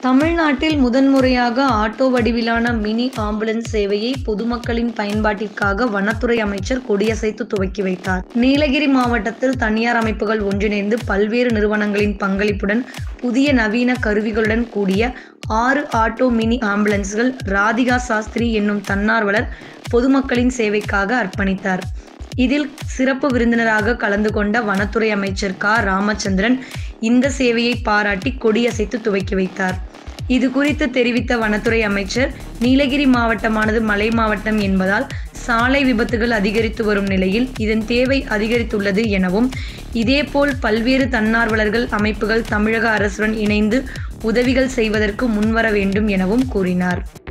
தமிழ்நாட்டில் முதன்முறையாக ஆட்டோ வடிவிலான மினி ஆம்புலன்ஸ் சேவையை பொதுமக்களின் பயன்பாட்டிற்காக வனத்துறை அமைச்சர் கொடியசைத்து துவக்கி வைத்தார் நீலகிரி மாவட்டத்தில் தனியார் அமைப்புகள் ஒன்றிணைந்து பல்வேறு நிறுவனங்களின் பங்களிப்புடன் புதிய நவீன கருவிகளுடன் கூடிய ஆறு ஆட்டோ மினி ஆம்புலன்ஸ்கள் ராதிகா சாஸ்திரி என்னும் தன்னார்வலர் பொதுமக்களின் சேவைக்காக அர்ப்பணித்தார் இதில் சிறப்பு விருந்தினராக கலந்து கொண்ட வனத்துறை அமைச்சர் க ராமச்சந்திரன் இந்த சேவையை பாராட்டி கொடியசைத்து துவக்கி வைத்தார் இது குறித்து தெரிவித்த வனத்துறை அமைச்சர் நீலகிரி மாவட்டமானது மலை மாவட்டம் என்பதால் சாலை விபத்துகள் அதிகரித்து வரும் நிலையில் இதன் தேவை அதிகரித்துள்ளது எனவும் இதேபோல் பல்வேறு தன்னார்வலர்கள் அமைப்புகள் தமிழக அரசுடன் இணைந்து உதவிகள் செய்வதற்கு முன்வர வேண்டும் எனவும் கூறினார்